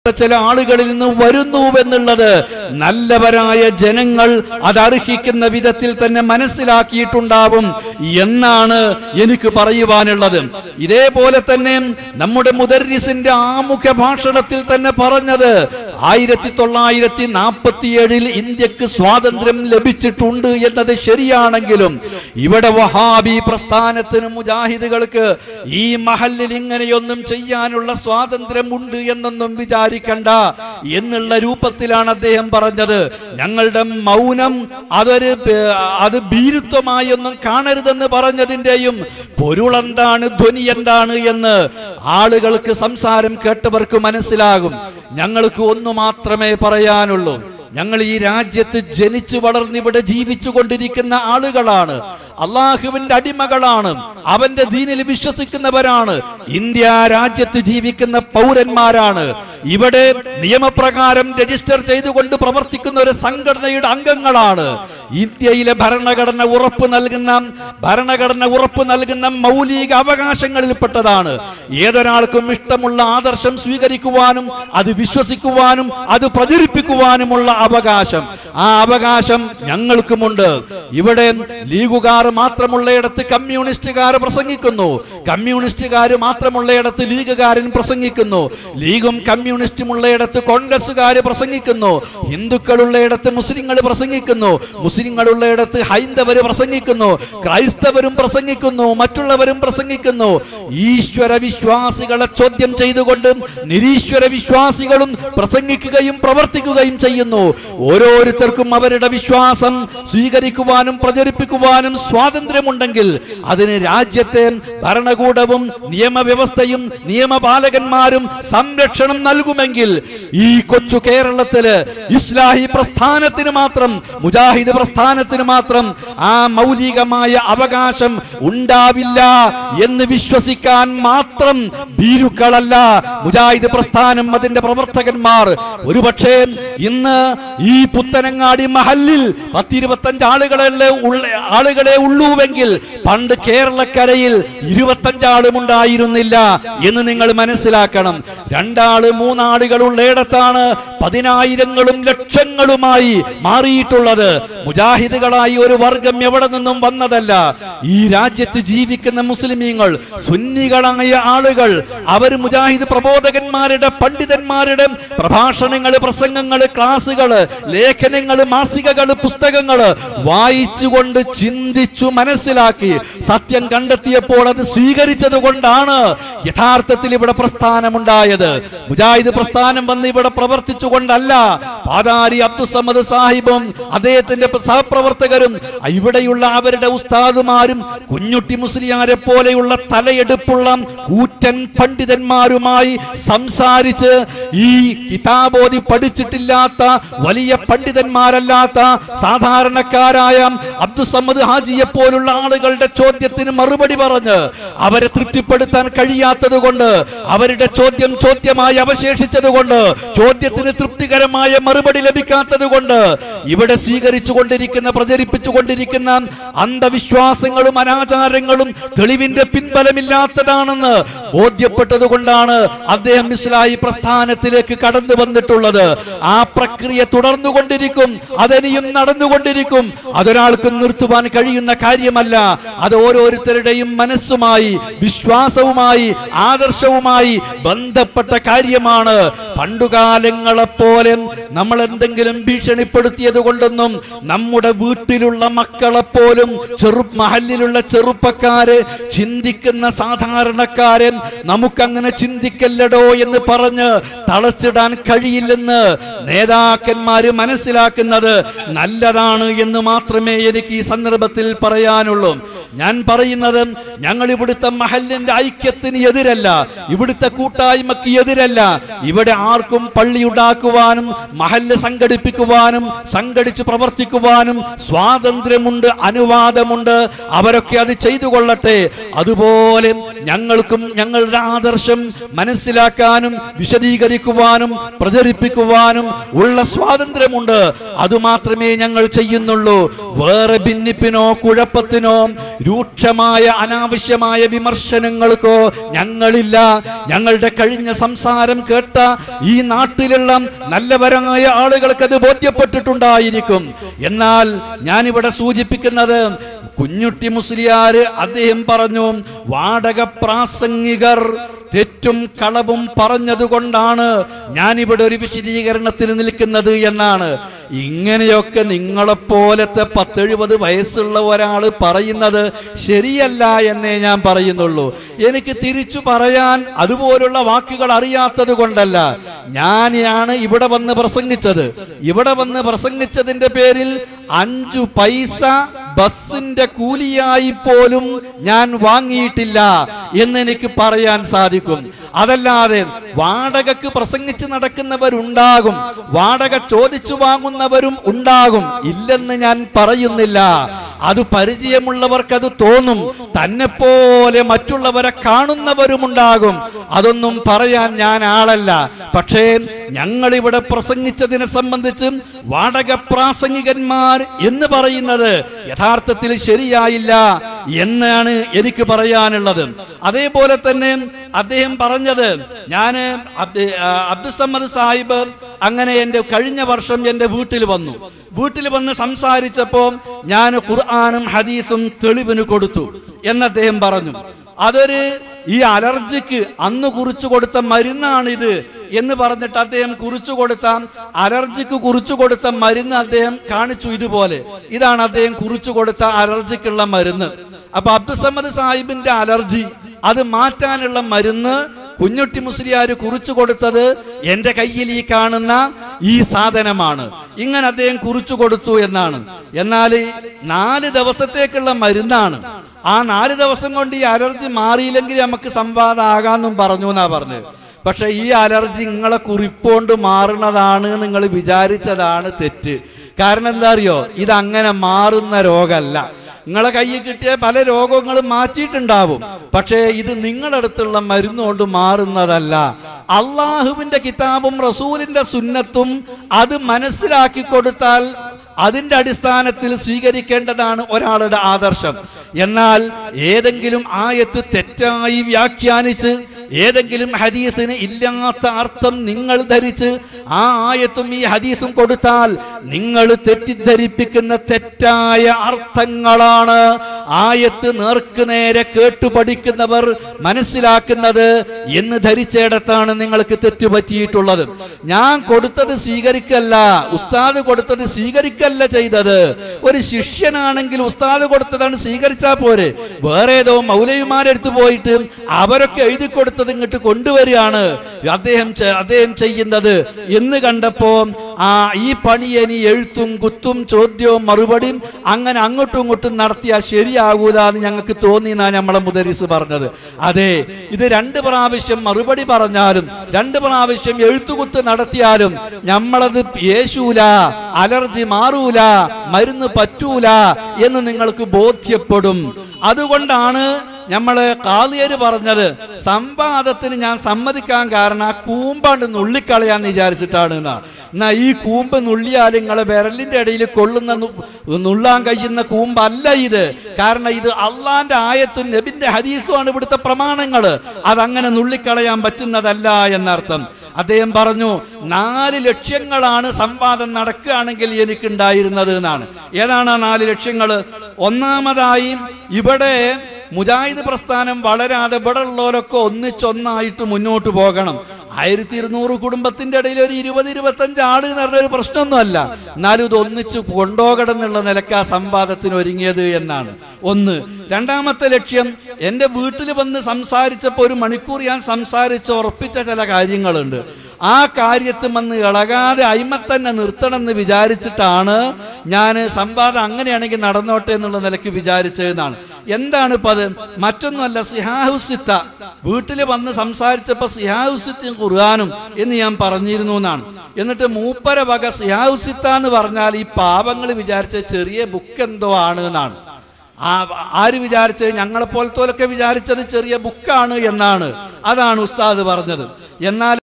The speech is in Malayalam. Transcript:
ചില ആളുകളിൽ നിന്ന് വരുന്നുവെന്നുള്ളത് നല്ലവരായ ജനങ്ങൾ അത് അർഹിക്കുന്ന വിധത്തിൽ തന്നെ മനസ്സിലാക്കിയിട്ടുണ്ടാവും എന്നാണ് എനിക്ക് പറയുവാനുള്ളത് ഇതേപോലെ തന്നെ നമ്മുടെ മുദർരിസിന്റെ ആമുഖ ഭാഷണത്തിൽ തന്നെ പറഞ്ഞത് ആയിരത്തി തൊള്ളായിരത്തി നാൽപ്പത്തിയേഴിൽ ഇന്ത്യക്ക് സ്വാതന്ത്ര്യം ലഭിച്ചിട്ടുണ്ട് എന്നത് ശരിയാണെങ്കിലും ഇവിടെ വഹാബി പ്രസ്ഥാനത്തിന് മുജാഹിദുകൾക്ക് ഈ മഹല്ലിൽ ഇങ്ങനെയൊന്നും ചെയ്യാനുള്ള സ്വാതന്ത്ര്യം ഉണ്ട് എന്നൊന്നും വിചാരിക്കണ്ട എന്നുള്ള രൂപത്തിലാണ് അദ്ദേഹം പറഞ്ഞത് ഞങ്ങളുടെ മൗനം അതൊരു പേ- അത് ഭീരുത്വമായി ഒന്നും കാണരുതെന്ന് പറഞ്ഞതിൻ്റെയും പൊരുളെന്താണ് ധ്വനി എന്താണ് എന്ന് ആളുകൾക്ക് സംസാരം കേട്ടവർക്ക് മനസ്സിലാകും ഞങ്ങൾക്ക് ഒന്നു മാത്രമേ പറയാനുള്ളൂ ഞങ്ങൾ ഈ രാജ്യത്ത് ജനിച്ചു വളർന്നിവിടെ ജീവിച്ചു കൊണ്ടിരിക്കുന്ന ആളുകളാണ് അള്ളാഹുവിന്റെ അടിമകളാണ് അവന്റെ ദീനിൽ വിശ്വസിക്കുന്നവരാണ് ഇന്ത്യ രാജ്യത്ത് ജീവിക്കുന്ന പൗരന്മാരാണ് ഇവിടെ നിയമപ്രകാരം രജിസ്റ്റർ ചെയ്തുകൊണ്ട് പ്രവർത്തിക്കുന്ന ഒരു സംഘടനയുടെ അംഗങ്ങളാണ് ഇന്ത്യയിലെ ഭരണഘടന ഉറപ്പ് നൽകുന്ന ഭരണഘടന ഉറപ്പ് നൽകുന്ന മൗലിക അവകാശങ്ങളിൽപ്പെട്ടതാണ് ഏതൊരാൾക്കും ഇഷ്ടമുള്ള ആദർശം സ്വീകരിക്കുവാനും അത് വിശ്വസിക്കുവാനും അത് പ്രചരിപ്പിക്കുവാനുമുള്ള അവകാശം ആ അവകാശം ഞങ്ങൾക്കുമുണ്ട് ഇവിടെ ലീഗുകാർ മാത്രമുള്ളയിടത്ത് കമ്മ്യൂണിസ്റ്റുകാർ പ്രസംഗിക്കുന്നു കമ്മ്യൂണിസ്റ്റുകാർ മാത്രമുള്ളയിടത്ത് ലീഗുകാരൻ പ്രസംഗിക്കുന്നു ലീഗും കമ്മ്യൂണിസ്റ്റും ഉള്ളയിടത്ത് കോൺഗ്രസ്സുകാർ പ്രസംഗിക്കുന്നു ഹിന്ദുക്കളുള്ളയിടത്ത് മുസ്ലിങ്ങൾ പ്രസംഗിക്കുന്നു മുസ്ലിങ്ങളുള്ളയിടത്ത് ഹൈന്ദവര് പ്രസംഗിക്കുന്നു ക്രൈസ്തവരും പ്രസംഗിക്കുന്നു മറ്റുള്ളവരും പ്രസംഗിക്കുന്നു ഈശ്വര വിശ്വാസികളെ ചോദ്യം ചെയ്തുകൊണ്ടും നിരീശ്വര വിശ്വാസികളും പ്രസംഗിക്കുകയും പ്രവർത്തിക്കുകയും ചെയ്യുന്നു ഓരോരുത്തർക്കും അവരുടെ വിശ്വാസം സ്വീകരിക്കുവാനും പ്രചരിപ്പിക്കുവാനും സ്വാതന്ത്ര്യമുണ്ടെങ്കിൽ അതിന് രാജ്യത്തെ ഭരണകൂടവും നിയമവ്യവസ്ഥയും നിയമപാലകന്മാരും സംരക്ഷണം നൽകുമെങ്കിൽ ഈ കൊച്ചു കേരളത്തില് ഇസ്ലാഹി പ്രസ്ഥാനത്തിന് മാത്രം മുജാഹിദ് പ്രസ്ഥാനത്തിന് മാത്രം ആ മൗലികമായ അവകാശം ഉണ്ടാവില്ല എന്ന് വിശ്വസിക്കാൻ മാത്രം ഭീരുക്കളല്ല മുജാഹിദ് പ്രസ്ഥാനം അതിന്റെ പ്രവർത്തകന്മാർ ഒരുപക്ഷേ ഇന്ന് ഈ പുത്തനങ്ങാടി മഹല്ലിൽ പത്തിരുപത്തഞ്ച് ആളുകളെ ഉള്ള ആളുകളെ ഉള്ളൂവെങ്കിൽ പണ്ട് കേരളക്കരയിൽ ഇരുപത്തഞ്ചാളും ഉണ്ടായിരുന്നില്ല എന്ന് നിങ്ങൾ മനസ്സിലാക്കണം രണ്ടാള് മൂന്നാളുകൾ ഉള്ളയിടത്താണ് പതിനായിരങ്ങളും ലക്ഷങ്ങളുമായി മാറിയിട്ടുള്ളത് മുജാഹിദുകളായി ഒരു വർഗം എവിടെ നിന്നും വന്നതല്ല ഈ രാജ്യത്ത് ജീവിക്കുന്ന മുസ്ലിമീങ്ങൾ സുന്നികളായ ആളുകൾ അവർ മുജാഹിദ് പ്രബോധകന്മാരുടെ പണ്ഡിതന്മാരുടെ പ്രഭാഷണങ്ങൾ പ്രസംഗങ്ങൾ ക്ലാസുകൾ ലേഖനങ്ങൾ മാസികകൾ പുസ്തകങ്ങൾ വായിച്ചുകൊണ്ട് ചിന്തിച്ചു മനസ്സിലാക്കി സത്യം കണ്ടെത്തിയപ്പോൾ അത് സ്വീകരിച്ചത് കൊണ്ടാണ് യഥാർത്ഥത്തിൽ ഇവിടെ പ്രസ്ഥാനമുണ്ടായത് മുജാഹിദ് പ്രസ്ഥാനം വന്ന് ഇവിടെ പ്രവർത്തിച്ചുകൊണ്ടല്ല പാതാരി അബ്ദുസമ്മദ് സാഹിബും അദ്ദേഹത്തിന്റെ സഹപ്രവർത്തകരും ഇവിടെയുള്ള അവരുടെ ഉസ്താദുമാരും കുഞ്ഞുട്ടി മുസ്ലിയാരെ പോലെയുള്ള തലയെടുപ്പുള്ള കൂറ്റൻ പണ്ഡിതന്മാരുമായി സംസാരിച്ച് ഈ കിതാബോധി പഠിച്ചിട്ടില്ലാത്ത വലിയ പണ്ഡിതന്മാരല്ലാത്ത സാധാരണക്കാരായ അബ്ദുസമ്മദ് ഹാജിയെ പോലുള്ള ആളുകളുടെ ചോദ്യത്തിന് മറുപടി പറഞ്ഞ് അവരെ തൃപ്തിപ്പെടുത്താൻ കഴിയാത്തത് കൊണ്ട് അവരുടെ ചോദ്യം ചോദ്യമായി അവശേഷിച്ചത് കൊണ്ട് ചോദ്യത്തിന് തൃപ്തികരമായ മറുപടി ലഭിക്കാത്തത് കൊണ്ട് ഇവിടെ സ്വീകരിച്ചു കൊണ്ടിരിക്കുന്ന പ്രചരിപ്പിച്ചു കൊണ്ടിരിക്കുന്ന അന്ധവിശ്വാസങ്ങളും അനാചാരങ്ങളും തെളിവിന്റെ പിൻബലമില്ലാത്തതാണെന്ന് ബോധ്യപ്പെട്ടത് കൊണ്ടാണ് അദ്ദേഹം ഇസ്ലായി പ്രസ്ഥാനത്തിലേക്ക് കടന്നു വന്നിട്ടുള്ളത് ആ പ്രക്രിയ തുടർന്നുകൊണ്ടിരിക്കും അതിനിയും നടന്നുകൊണ്ടിരിക്കും അതൊരാൾക്കും നിർത്തുവാൻ കഴിയുന്ന കാര്യമല്ല അത് ഓരോരുത്തരുടെയും മനസ്സുമായി വിശ്വാസവുമായി ആദർശവുമായി ബന്ധപ്പെട്ട കാര്യമാണ് പണ്ടുകാലങ്ങളെപ്പോലെ നമ്മൾ എന്തെങ്കിലും ഭീഷണിപ്പെടുത്തിയത് കൊണ്ടൊന്നും നമ്മുടെ വീട്ടിലുള്ള മക്കളെപ്പോലും ചെറു മഹലിലുള്ള ചെറുപ്പക്കാര് ചിന്തിക്കുന്ന സാധാരണക്കാരൻ നമുക്കങ്ങനെ ചിന്തിക്കല്ലടോ എന്ന് പറഞ്ഞ് തളച്ചിടാൻ കഴിയില്ലെന്ന് നേതാക്കന്മാര് മനസ്സിലാക്കുന്നത് നല്ലതാണ് എന്ന് മാത്രമേ എനിക്ക് ഈ സന്ദർഭത്തിൽ പറയാനുള്ളൂ ഞാൻ പറയുന്നത് ഞങ്ങൾ ഇവിടുത്തെ മഹലിന്റെ ഐക്യത്തിന് എതിരല്ല ഇവിടുത്തെ കൂട്ടായ്മക്ക് എതിരല്ല ഇവിടെ ആർക്കും പള്ളി ഉണ്ടാക്കുവാനും മഹല്ല് സംഘടിപ്പിക്കുവാനും സംഘടിച്ച് പ്രവർത്തിക്കുവാനും സ്വാതന്ത്ര്യമുണ്ട് അനുവാദമുണ്ട് അവരൊക്കെ അത് ചെയ്തു കൊള്ളട്ടെ അതുപോലെ ഞങ്ങൾക്കും ഞങ്ങളുടെ ആദർശം മനസ്സിലാക്കാനും വിശദീകരിക്കുവാനും പ്രചരിപ്പിക്കുവാനും ഉള്ള സ്വാതന്ത്ര്യമുണ്ട് അതുമാത്രമേ ഞങ്ങൾ ചെയ്യുന്നുള്ളൂ വേറെ ഭിന്നിപ്പിനോ കുഴപ്പത്തിനോ രൂക്ഷമായ അനാവശ്യമായ വിമർശനങ്ങൾക്കോ ഞങ്ങളില്ല ഞങ്ങളുടെ കഴിഞ്ഞ സംസാരം കേട്ട ഈ നാട്ടിലുള്ള നല്ലവരായ ആളുകൾക്ക് അത് ബോധ്യപ്പെട്ടിട്ടുണ്ടായിരിക്കും എന്നാൽ ഞാനിവിടെ സൂചിപ്പിക്കുന്നത് കുഞ്ഞുട്ടി മുസ്ലിയാര് അദ്ദേഹം പറഞ്ഞു വാടക പ്രാസംഗികർ തെറ്റും കളവും പറഞ്ഞതുകൊണ്ടാണ് ഞാനിവിടെ ഒരു വിശദീകരണത്തിന് നിൽക്കുന്നത് എന്നാണ് ഇങ്ങനെയൊക്കെ നിങ്ങളെപ്പോലത്തെ പത്തെഴുപത് വയസ്സുള്ള ഒരാൾ പറയുന്നത് ശരിയല്ല എന്നേ ഞാൻ പറയുന്നുള്ളൂ എനിക്ക് തിരിച്ചു പറയാൻ അതുപോലുള്ള വാക്കുകൾ അറിയാത്തത് കൊണ്ടല്ല ഞാനാണ് ഇവിടെ വന്ന് പ്രസംഗിച്ചത് ഇവിടെ വന്ന് പ്രസംഗിച്ചതിന്റെ പേരിൽ അഞ്ചു പൈസ ബസ്സിന്റെ കൂലിയായി പോലും ഞാൻ വാങ്ങിയിട്ടില്ല എന്നെനിക്ക് പറയാൻ സാധിക്കും അതല്ലാതെ വാടകക്ക് പ്രസംഗിച്ച് നടക്കുന്നവരുണ്ടാകും വാടക ചോദിച്ചു വാങ്ങുന്നവരും ഉണ്ടാകും ഇല്ലെന്ന് ഞാൻ പറയുന്നില്ല അത് പരിചയമുള്ളവർക്ക് അത് തോന്നും തന്നെ പോലെ മറ്റുള്ളവരെ കാണുന്നവരുമുണ്ടാകും അതൊന്നും പറയാൻ ഞാൻ ആളല്ല പക്ഷേ ഞങ്ങൾ ഇവിടെ പ്രസംഗിച്ചതിനെ സംബന്ധിച്ച് വാടക പ്രാസംഗികന്മാർ എന്ന് പറയുന്നത് യഥാർത്ഥത്തിൽ ശരിയായില്ല എന്നാണ് എനിക്ക് പറയാനുള്ളത് അതേപോലെ തന്നെ അദ്ദേഹം പറഞ്ഞത് ഞാൻ അബ്ദുസമ്മദ് സാഹിബ് അങ്ങനെ എൻ്റെ കഴിഞ്ഞ വർഷം എൻ്റെ വീട്ടിൽ വന്നു വീട്ടിൽ വന്ന് സംസാരിച്ചപ്പോൾ ഞാൻ ഖുർആാനും ഹദീസും തെളിവിന് കൊടുത്തു എന്ന് അദ്ദേഹം പറഞ്ഞു അതൊരു ഈ അലർജിക്ക് അന്ന് കുറിച്ചു കൊടുത്ത മരുന്നാണിത് എന്ന് പറഞ്ഞിട്ട് അദ്ദേഹം കുറിച്ചു കൊടുത്ത അലർജിക്ക് കുറിച്ചു കൊടുത്ത മരുന്ന് അദ്ദേഹം കാണിച്ചു ഇതുപോലെ ഇതാണ് അദ്ദേഹം കുറിച്ചു കൊടുത്ത അലർജിക്കുള്ള മരുന്ന് അപ്പൊ അബ്ദുസമ്മദ് സാഹിബിന്റെ അലർജി അത് മാറ്റാനുള്ള മരുന്ന് കുഞ്ഞുട്ടി മുസ്ലിയാർ കുറിച്ചു കൊടുത്തത് എന്റെ കയ്യിൽ ഈ കാണുന്ന ഈ സാധനമാണ് ഇങ്ങനെ അദ്ദേഹം കുറിച്ചു കൊടുത്തു എന്നാണ് എന്നാൽ നാല് ദിവസത്തേക്കുള്ള മരുന്നാണ് ആ നാല് ദിവസം കൊണ്ട് ഈ അലർജി മാറിയില്ലെങ്കിൽ നമുക്ക് സംവാദമാകാന്നും പറഞ്ഞു എന്നാ പറഞ്ഞത് പക്ഷെ ഈ അലർജി നിങ്ങളെ കുറിപ്പോണ്ട് മാറുന്നതാണ് നിങ്ങൾ വിചാരിച്ചതാണ് തെറ്റ് കാരണം എന്താ അറിയോ ഇത് അങ്ങനെ മാറുന്ന രോഗമല്ല നിങ്ങളെ കയ്യിൽ കിട്ടിയ പല രോഗങ്ങളും മാറ്റിയിട്ടുണ്ടാവും പക്ഷേ ഇത് നിങ്ങളടുത്തുള്ള മരുന്നുകൊണ്ട് മാറുന്നതല്ല അള്ളാഹുവിന്റെ കിതാബും റസൂലിന്റെ സുന്നത്തും അത് മനസ്സിലാക്കി കൊടുത്താൽ അതിന്റെ അടിസ്ഥാനത്തിൽ സ്വീകരിക്കേണ്ടതാണ് ഒരാളുടെ ആദർശം എന്നാൽ ഏതെങ്കിലും ആയത്ത് തെറ്റായി വ്യാഖ്യാനിച്ച് ഏതെങ്കിലും ഹദീസിന് ഇല്ലാത്ത അർത്ഥം നിങ്ങൾ ധരിച്ച് ആ ആയത്തും ഈ ഹദീസും കൊടുത്താൽ നിങ്ങൾ തെറ്റിദ്ധരിപ്പിക്കുന്ന തെറ്റായ അർത്ഥങ്ങളാണ് ആയത്ത് നേർക്ക് നേരെ കേട്ടു പഠിക്കുന്നവർ മനസ്സിലാക്കുന്നത് എന്ന് ധരിച്ചിടത്താണ് നിങ്ങൾക്ക് തെറ്റുപറ്റിയിട്ടുള്ളത് ഞാൻ കൊടുത്തത് സ്വീകരിക്കല്ല ഉസ്താദ് കൊടുത്തത് സ്വീകരിക്കല്ല ചെയ്തത് ഒരു ശിഷ്യനാണെങ്കിൽ ഉസ്താദ് കൊടുത്തതാണ് സ്വീകരിച്ചാൽ പോരെ വേറെ ഏതോ മൗലവിമാരെടുത്ത് പോയിട്ട് അവരൊക്കെ എഴുതി കൊടുത്തത് ഇങ്ങോട്ട് കൊണ്ടുവരികയാണ് അദ്ദേഹം ചെ- അദ്ദേഹം ചെയ്യുന്നത് എന്ന് കണ്ടപ്പോ ആ ഈ പണി ഇനി എഴുത്തും കുത്തും ചോദ്യവും മറുപടിയും അങ്ങനെ അങ്ങോട്ടും ഇങ്ങോട്ടും നടത്തിയാൽ ശരിയാകൂല എന്ന് ഞങ്ങൾക്ക് തോന്നി എന്നാ നമ്മളെ മുദരിസ് പറഞ്ഞത് അതെ ഇത് രണ്ട് പ്രാവശ്യം മറുപടി പറഞ്ഞാലും രണ്ട് പ്രാവശ്യം എഴുത്തുകുത്ത് നടത്തിയാലും നമ്മളത് യേശൂല അലർജി മാറൂല മരുന്ന് പറ്റൂല എന്ന് നിങ്ങൾക്ക് ബോധ്യപ്പെടും അതുകൊണ്ടാണ് നമ്മള് കാളിയര് പറഞ്ഞത് സംവാദത്തിന് ഞാൻ സമ്മതിക്കാൻ കാരണം ആ കൂമ്പാണ്ട് നുള്ളിക്കളയാന്ന് വിചാരിച്ചിട്ടാണ് എന്നാ എന്നാ ഈ കൂമ്പ് നുള്ളിയാൽ നിങ്ങളെ വിരലിന്റെ ഇടയിൽ കൊള്ളുന്ന നു- നുള്ളാൻ കഴിയുന്ന കൂമ്പല്ല ഇത് കാരണം ഇത് അള്ളാന്റെ ആയത്തും നബിന്റെ ഹദീസുമാണ് ഇവിടുത്തെ പ്രമാണങ്ങള് അതങ്ങനെ നുള്ളിക്കളയാൻ പറ്റുന്നതല്ല എന്നർത്ഥം അദ്ദേഹം പറഞ്ഞു നാല് ലക്ഷ്യങ്ങളാണ് സംവാദം നടക്കുകയാണെങ്കിൽ എനിക്കുണ്ടായിരുന്നത് എന്നാണ് ഏതാണ് ആ നാല് ലക്ഷ്യങ്ങൾ ഒന്നാമതായി ഇവിടെ മുജാഹിദ് പ്രസ്ഥാനം വളരാതെ ഇവിടെ ഉള്ളവരൊക്കെ ഒന്നിച്ചൊന്നായിട്ട് മുന്നോട്ട് പോകണം ആയിരത്തി ഇരുന്നൂറ് കുടുംബത്തിന്റെ ഇടയിൽ ഒരു ഇരുപത് ഇരുപത്തഞ്ച് ആള് എന്ന് പറഞ്ഞ ഒരു പ്രശ്നമൊന്നുമല്ല എന്നാലും ഇത് ഒന്നിച്ച് കൊണ്ടോകണം എന്നുള്ള നിലക്ക് ആ സംവാദത്തിന് ഒരുങ്ങിയത് എന്നാണ് ഒന്ന് രണ്ടാമത്തെ ലക്ഷ്യം എൻ്റെ വീട്ടിൽ വന്ന് സംസാരിച്ചപ്പോൾ ഒരു മണിക്കൂർ ഞാൻ സംസാരിച്ച് ഉറപ്പിച്ച ചില കാര്യങ്ങളുണ്ട് ആ കാര്യത്തിൽ വന്ന് ഇളകാതെ അയിമത്തന്നെ നിർത്തണം എന്ന് വിചാരിച്ചിട്ടാണ് ഞാൻ സംവാദം അങ്ങനെയാണെങ്കിൽ നടന്നോട്ടെ എന്നുള്ള നിലയ്ക്ക് വിചാരിച്ചതെന്നാണ് എന്താണ് ഇപ്പൊ അത് മറ്റൊന്നുമല്ല സിഹാഹുസിത്ത വീട്ടിൽ വന്ന് സംസാരിച്ചപ്പോൾ സിഹാഹുസിത്തും ഖുർആാനും എന്ന് ഞാൻ പറഞ്ഞിരുന്നു എന്നാണ് എന്നിട്ട് മൂപ്പര വക സിഹാഹുസിത്ത എന്ന് പറഞ്ഞാൽ ഈ പാവങ്ങൾ വിചാരിച്ച ചെറിയ ബുക്ക് എന്തോ ആണ് എന്നാണ് ആ ആര് വിചാരിച്ചത് ഞങ്ങളെപ്പോലത്തോലൊക്കെ വിചാരിച്ചത് ചെറിയ ബുക്കാണ് എന്നാണ് അതാണ് ഉസ്താദ് പറഞ്ഞത് എന്നാൽ